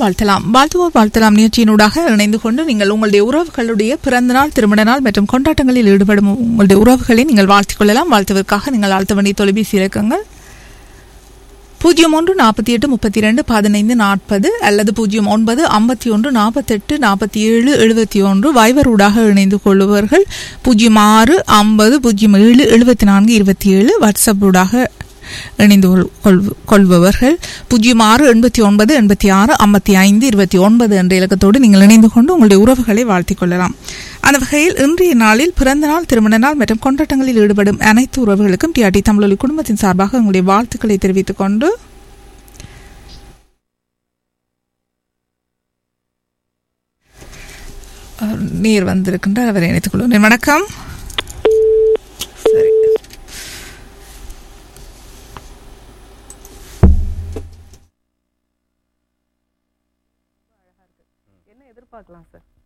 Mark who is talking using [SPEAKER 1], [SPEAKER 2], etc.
[SPEAKER 1] வாழ்த்தலாம் வாழ்த்துவோர் வாழ்த்தலாம் நிகழ்ச்சியினூடாக இணைந்து கொண்டு நீங்கள் உங்களுடைய உறவுகளுடைய பிறந்த நாள் திருமண நாள் மற்றும் கொண்டாட்டங்களில் ஈடுபடும் உங்களுடைய உறவுகளை நீங்கள் வாழ்த்திக் கொள்ளலாம் வாழ்த்துவதற்காக நீங்கள் அழுத்த வேண்டிய தொலைபேசி இலக்கங்கள் பூஜ்ஜியம் ஒன்று நாற்பத்தி எட்டு முப்பத்தி ரெண்டு பதினைந்து நாற்பது அல்லது பூஜ்ஜியம் ஒன்பது ஐம்பத்தி ஒன்று நாற்பத்தெட்டு நாற்பத்தி ஏழு எழுபத்தி ஒன்று வைவரூடாக இணைந்து கொள்ளுபவர்கள் பூஜ்ஜியம் ஆறு ஐம்பது பூஜ்ஜியம் ஏழு எழுபத்தி நான்கு இருபத்தி ஏழு வாட்ஸ்அப்பூடாக இணைந்து கொள்- கொள்வ- கொள்பவர்கள் பூஜ்ஜியம் ஆறு எண்பத்தி ஒன்பது எண்பத்தி ஆறு ஐம்பத்தி ஐந்து இருபத்தி ஒன்பது என்ற இலக்கத்தோடு நீங்கள் இணைந்து கொண்டு உங்களுடைய உறவுகளை வாழ்த்திக் கொள்ளலாம் அந்த வகையில் இன்றைய நாளில் பிறந்த நாள் திருமண நாள் மற்றும் கொண்டாட்டங்களில் ஈடுபடும் அனைத்து உறவுகளுக்கும் டிஆர்டி தமிழொலி குடும்பத்தின் சார்பாக உங்களுடைய வாழ்த்துக்களை தெரிவித்துக் கொண்டு அஹ், நேர் வந்திருக்கின்றார் அவரை இணைத்துக் கொள்கிறேன் வணக்கம் சரி
[SPEAKER 2] என்ன எதிர்பார்க்கலாம் சார்